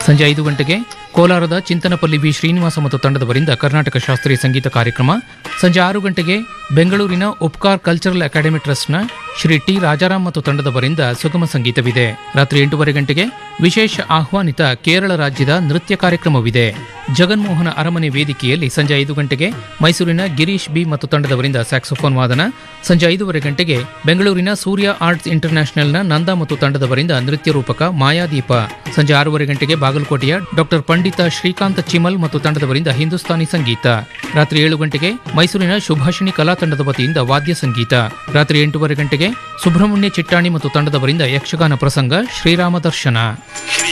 ಸಂಜೆ ಐದು ಗಂಟೆಗೆ ಕೋಲಾರದ ಚಿಂತನಪಲ್ಲಿ ವಿ ಶ್ರೀನಿವಾಸ ಮತ್ತು ತಂಡದವರಿಂದ ಕರ್ನಾಟಕ ಶಾಸ್ತ್ರೀಯ ಸಂಗೀತ ಕಾರ್ಯಕ್ರಮ ಸಂಜೆ ಆರು ಗಂಟೆಗೆ ಬೆಂಗಳೂರಿನ ಉಪ್ಕಾರ್ ಕಲ್ಚರಲ್ ಅಕಾಡೆಮಿ ಟ್ರಸ್ಟ್ನ ಶ್ರೀ ಟಿ ರಾಜಾರಾಮ್ ಮತ್ತು ತಂಡದವರಿಂದ ಸುಗಮ ಸಂಗೀತವಿದೆ ರಾತ್ರಿ ಎಂಟೂವರೆ ಗಂಟೆಗೆ ವಿಶೇಷ ಆಹ್ವಾನಿತ ಕೇರಳ ರಾಜ್ಯದ ನೃತ್ಯ ಕಾರ್ಯಕ್ರಮವಿದೆ ಜಗನ್ಮೋಹನ ಅರಮನೆ ವೇದಿಕೆಯಲ್ಲಿ ಸಂಜೆ ಐದು ಗಂಟೆಗೆ ಮೈಸೂರಿನ ಗಿರೀಶ್ ಬಿ ಮತ್ತು ತಂಡದವರಿಂದ ಸ್ಯಾಕ್ಸೋಫೋನ್ ವಾದನ ಸಂಜೆ ಐದೂವರೆ ಗಂಟೆಗೆ ಬೆಂಗಳೂರಿನ ಸೂರ್ಯ ಆರ್ಟ್ಸ್ ಇಂಟರ್ನ್ಯಾಷನಲ್ನ ನಂದ ಮತ್ತು ತಂಡದವರಿಂದ ನೃತ್ಯ ರೂಪಕ ಮಾಯಾದೀಪ ಸಂಜೆ ಆರೂವರೆ ಗಂಟೆಗೆ ಬಾಗಲಕೋಟೆಯ ಡಾಕ್ಟರ್ ಪಂಡಿತ ಶ್ರೀಕಾಂತ್ ಚಿಮಲ್ ಮತ್ತು ತಂಡದವರಿಂದ ಹಿಂದೂಸ್ತಾನಿ ಸಂಗೀತ ರಾತ್ರಿ ಏಳು ಗಂಟೆಗೆ ಮೈಸೂರಿನ ಶುಭಾಷಿಣಿ ಕಲಾ ತಂಡದ ವತಿಯಿಂದ ವಾದ್ಯ ಸಂಗೀತ ರಾತ್ರಿ ಎಂಟೂವರೆ ಗಂಟೆಗೆ ಸುಬ್ರಹ್ಮಣ್ಯ ಚಿಟ್ಟಾಣಿ ಮತ್ತು ತಂಡದವರಿಂದ ಯಕ್ಷಗಾನ ಪ್ರಸಂಗ ಶ್ರೀರಾಮ ದರ್ಶನ ಶ್ರೀ